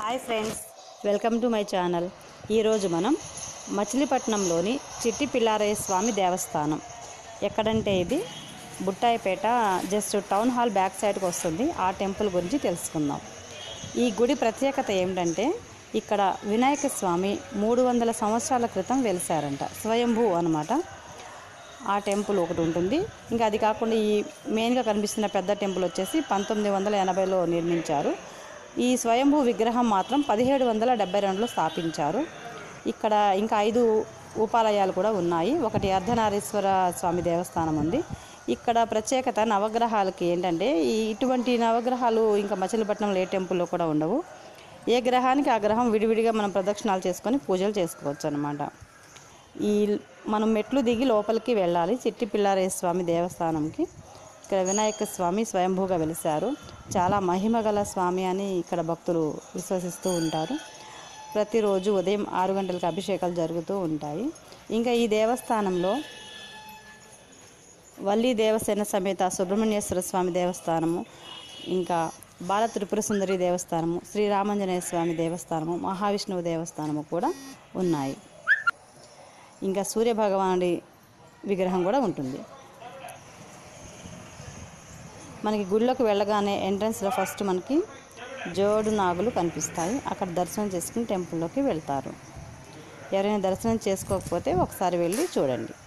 hi friends welcome to my channel ఈరోజు మనం మచిలీపట్నంలోని చిట్టి పిల్లారయ్య స్వామి దేవస్థానం ఎక్కడంటే ఇది Buttayipeta just town hall back సైడ్కి వస్తుంది ఆ టెంపుల్ గురించి తెలుసుకుందాం ఈ గుడి ప్రత్యేకత ఏమిటంటే ఇక్కడ వినాయక స్వామి మూడు వందల సంవత్సరాల క్రితం వెలిసారంట స్వయంభూ అనమాట ఆ టెంపుల్ ఒకటి ఉంటుంది ఇంకా అది కాకుండా ఈ మెయిన్గా కనిపిస్తున్న పెద్ద టెంపుల్ వచ్చేసి పంతొమ్మిది వందల ఎనభైలో నిర్మించారు ఈ స్వయంభూ విగ్రహం మాత్రం పదిహేడు వందల డెబ్బై రెండులో స్థాపించారు ఇక్కడ ఇంకా ఐదు ఉపాలయాలు కూడా ఉన్నాయి ఒకటి అర్ధనారీశ్వర స్వామి దేవస్థానం ఉంది ఇక్కడ ప్రత్యేకత నవగ్రహాలకి ఏంటంటే ఈ ఇటువంటి నవగ్రహాలు ఇంకా మచిలీపట్నంలో ఏ టెంపుల్లో కూడా ఉండవు ఏ గ్రహానికి ఆ గ్రహం విడివిడిగా మనం ప్రదక్షిణాలు చేసుకొని పూజలు చేసుకోవచ్చు అనమాట ఈ మనం మెట్లు దిగి లోపలికి వెళ్ళాలి చిట్టి పిల్లారయ్య స్వామి దేవస్థానంకి ఇక్కడ వినాయక స్వామి స్వయంభూగా వెలిశారు చాలా మహిమ గల స్వామి అని ఇక్కడ భక్తులు విశ్వసిస్తూ ఉంటారు ప్రతిరోజు ఉదయం ఆరు గంటలకు అభిషేకాలు జరుగుతూ ఉంటాయి ఇంకా ఈ దేవస్థానంలో వల్లి దేవసేన సమేత సుబ్రహ్మణ్యేశ్వర స్వామి దేవస్థానము ఇంకా బాల త్రిపుర సుందరి దేవస్థానము శ్రీరామంజనేయ స్వామి దేవస్థానము మహావిష్ణువు దేవస్థానము కూడా ఉన్నాయి ఇంకా సూర్య భగవానుడి విగ్రహం కూడా ఉంటుంది మనకి గుళ్ళోకి వెళ్ళగానే ఎంట్రన్స్లో ఫస్ట్ మనకి జోడు నాగులు కనిపిస్తాయి అక్కడ దర్శనం చేసుకుని టెంపుల్లోకి వెళ్తారు ఎవరైనా దర్శనం చేసుకోకపోతే ఒకసారి వెళ్ళి చూడండి